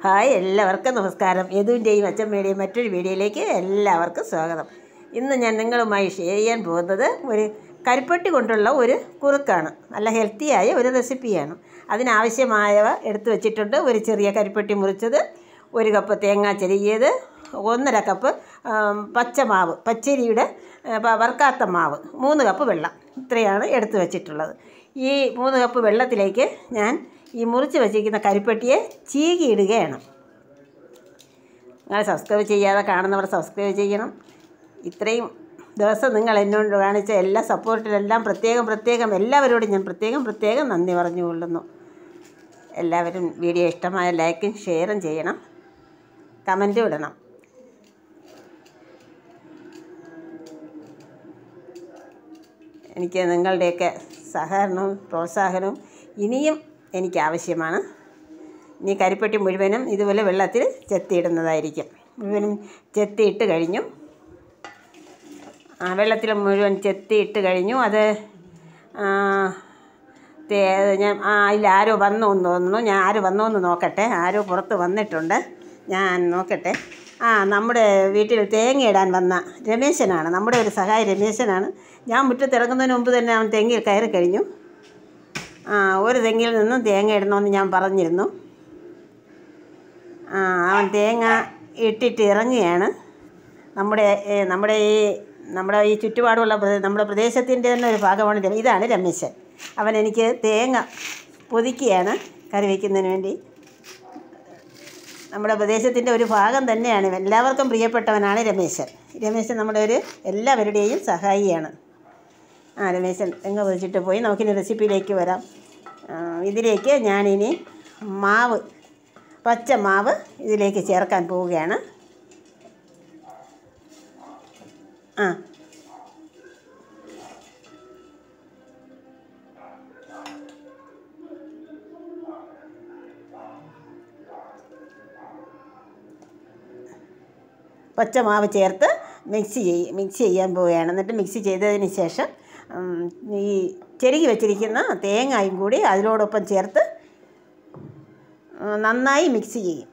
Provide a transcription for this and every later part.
Hi എല്ലാവർക്കും നമസ്കാരം യദുവിൻ്റെയും അച്ഛമ്മയുടെയും മറ്റൊരു വീഡിയോയിലേക്ക് എല്ലാവർക്കും സ്വാഗതം ഇന്ന് ഞാൻ നിങ്ങളുമായി ഷെയർ ചെയ്യാൻ പോകുന്നത് ഒരു കരിപ്പട്ടി കൊണ്ടുള്ള ഒരു കുറുക്കാണ് നല്ല ഹെൽത്തിയായ ഒരു റെസിപ്പിയാണ് അതിനാവശ്യമായവ എടുത്തു വച്ചിട്ടുണ്ട് ഒരു ചെറിയ കരിപ്പട്ടി മുറിച്ചത് ഒരു കപ്പ് തേങ്ങ ചെരുകിയത് ഒന്നര കപ്പ് ആം, പച്ചമാവ് പച്ചരിയുടെ ആ, പ- വറുക്കാത്ത മാവ് മൂന്ന് കപ്പ് വെള്ളം ഇത്രയാണ് എടുത്തു വച്ചിട്ടുള്ളത് ഈ മൂന്ന് കപ്പ് വെള്ളത്തിലേക്ക് ഞാൻ ഈ മുറിച്ച് വച്ചിരിക്കുന്ന കരിപ്പട്ടിയെ ചീകിയിടുകയാണ് നിങ്ങൾ സബ്സ്ക്രൈബ് ചെയ്യാതെ കാണുന്നവർ സബ്സ്ക്രൈബ് ചെയ്യണം ഇത്രയും ദിവസം നിങ്ങൾ എന്നോട് കാണിച്ച എല്ലാ സപ്പോർട്ടിനെല്ലാം പ്രത്യേകം പ്രത്യേകം എല്ലാവരോടും ഞാൻ പ്രത്യേകം പ്രത്യേകം നന്ദി പറഞ്ഞുകൊള്ളുന്നു എല്ലാവരും വീഡിയോ ഇഷ്ടമായ ലൈക്കും ഷെയറും ചെയ്യണം കമൻറ്റും ഇടണം എനിക്ക് നിങ്ങളുടെയൊക്കെ സഹകരണവും പ്രോത്സാഹനവും ഇനിയും എനിക്ക് ആവശ്യമാണ് ഇനി കരിപ്പെട്ടി മുഴുവനും ഇതുപോലെ വെള്ളത്തിൽ ചെത്തിയിടുന്നതായിരിക്കും മുഴുവനും ചെത്തിയിട്ട് കഴിഞ്ഞു ആ, വെള്ളത്തിൽ മുഴുവൻ ചെത്തിയിട്ട് കഴിഞ്ഞു അത് ആ, തേ- ഞാൻ ആ അതിൽ ആരോ വന്നു എന്ന് തോന്നുന്നു ഞാൻ ആര് വന്നു എന്ന് നോക്കട്ടെ ആരോ പുറത്ത് വന്നിട്ടുണ്ട് ഞാൻ നോക്കട്ടെ ആ നമ്മുടെ വീട്ടിൽ തേങ്ങ ഇടാൻ വന്ന രമേശനാണ് നമ്മുടെ ഒരു സഹായ രമേശനാണ് ഞാൻ മുറ്റത്തിറങ്ങുന്നതിന് മുമ്പ് തന്നെ അവൻ തെങ്ങിൽ കയറി കഴിഞ്ഞു ആ ഒരു തെങ്ങിൽ നിന്നും തേങ്ങ ഇടണമെന്ന് ഞാൻ പറഞ്ഞിരുന്നു ആ അവൻ തേങ്ങ ഇട്ടിട്ട് ഇറങ്ങുകയാണ് നമ്മുടെ ഏ, നമ്മുടെ ഈ നമ്മുടെ ഈ ചുറ്റുപാടുമുള്ള പ്രദേ- നമ്മുടെ പ്രദേശത്തിൻ്റെ തന്നെ ഒരു ഭാഗമാണ് രമ- ഇതാണ് രമേശൻ അവൻ എനിക്ക് തേങ്ങ പൊതിക്കുകയാണ് കറി വയ്ക്കുന്നതിന് വേണ്ടി നമ്മുടെ പ്രദേശത്തിൻ്റെ ഒരു ഭാഗം തന്നെയാണ് ഇവൻ. എല്ലാവർക്കും പ്രിയപ്പെട്ടവനാണ് രമേശൻ രമേശൻ നമ്മുടെ ഒരു എല്ലാവരുടെയും സഹായിയാണ് ആ രമേശൻ തെങ്ങ പൊതിച്ചിട്ട് പോയി നമുക്കിനി റെസിപ്പിയിലേക്ക് വരാം ആ, ഇതിലേക്ക് ഞാനിനി മാവ് പച്ച മാവ് ഇതിലേക്ക് ചേർക്കാൻ പോവുകയാണ് ആ പച്ചമാവ് ചേർത്ത് മിക്സ് ചെയ്യ മിക്സ് ചെയ്യാൻ പോവുകയാണ് എന്നിട്ട് മിക്സ് ചെയ്തതിന് ശേഷം ഉം, ഈ ചെരുകി വെച്ചിരിക്കുന്ന തേങ്ങായും കൂടി അതിനോടൊപ്പം ചേർത്ത് ഉം, നന്നായി മിക്സ് ചെയ്യും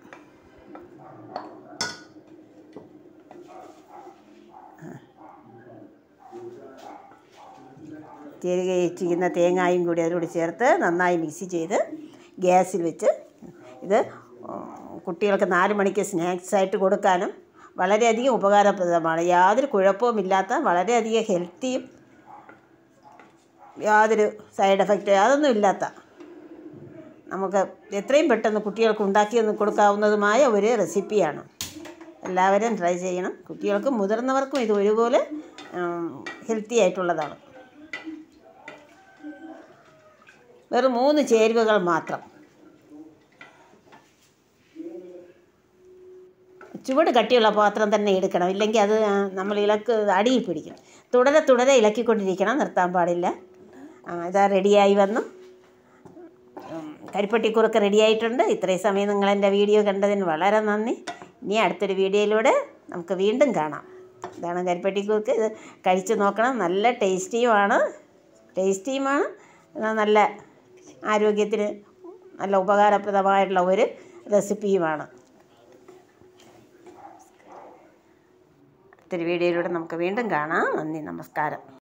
ചെരുകി വെച്ചിരിക്കുന്ന തേങ്ങായും കൂടി അതിനോട് ചേർത്ത് നന്നായി മിക്സ് ചെയ്ത് ഗ്യാസിൽ വെച്ച് ഇത് ഉം, കുട്ടികൾക്ക് നാല് മണിക്ക് സ്നാക്സ് ആയിട്ട് കൊടുക്കാനും വളരെയധികം ഉപകാരപ്രദമാണ് യാതൊരു കുഴപ്പവുമില്ലാത്ത വളരെയധികം ഹെൽത്തിയും യാതൊരു സൈഡ് എഫക്റ്റ് അതൊന്നും ഇല്ലാത്ത നമുക്ക് എത്രയും പെട്ടെന്ന് കുട്ടികൾക്ക് ഉണ്ടാക്കി കൊടുക്കാവുന്നതുമായ ഒരു റെസിപ്പിയാണ് എല്ലാവരും ട്രൈ ചെയ്യണം കുട്ടികൾക്കും മുതിർന്നവർക്കും ഇത് ഒരുപോലെ ഹെൽത്തി ആയിട്ടുള്ളതാണ് വെറും മൂന്ന് ചേരുവകൾ മാത്രം ചുവട് കട്ടിയുള്ള പാത്രം തന്നെ എടുക്കണം ഇല്ലെങ്കിൽ അത് ആ, നമ്മൾ ഇളക്ക് അടിയിൽ പിടിക്കും തുടരെ തുടരെ ഇളക്കിക്കൊണ്ടിരിക്കണം നിർത്താൻ പാടില്ല ആ, ഇതാ റെഡിയായി വന്നു ഉം, കരിപ്പട്ടിക്കുറുക്ക് റെഡിയായിട്ടുണ്ട് ഇത്രയും സമയം നിങ്ങൾ എൻ്റെ വീഡിയോ കണ്ടതിന് വളരെ നന്ദി ഇനി അടുത്തൊരു വീഡിയോയിലൂടെ നമുക്ക് വീണ്ടും കാണാം ഇതാണ് കരിപ്പട്ടിക്കുറുക്ക് ഇത് കഴിച്ച് നോക്കണം നല്ല ടേസ്റ്റിയുമാണ് ടേസ്റ്റിയുമാണ് എന്നാൽ നല്ല ആരോഗ്യത്തിന് നല്ല ഉപകാരപ്രദമായിട്ടുള്ള ഒരു റെസിപ്പിയുമാണ് അടുത്തൊരു വീഡിയോയിലൂടെ നമുക്ക് വീണ്ടും കാണാം നന്ദി നമസ്കാരം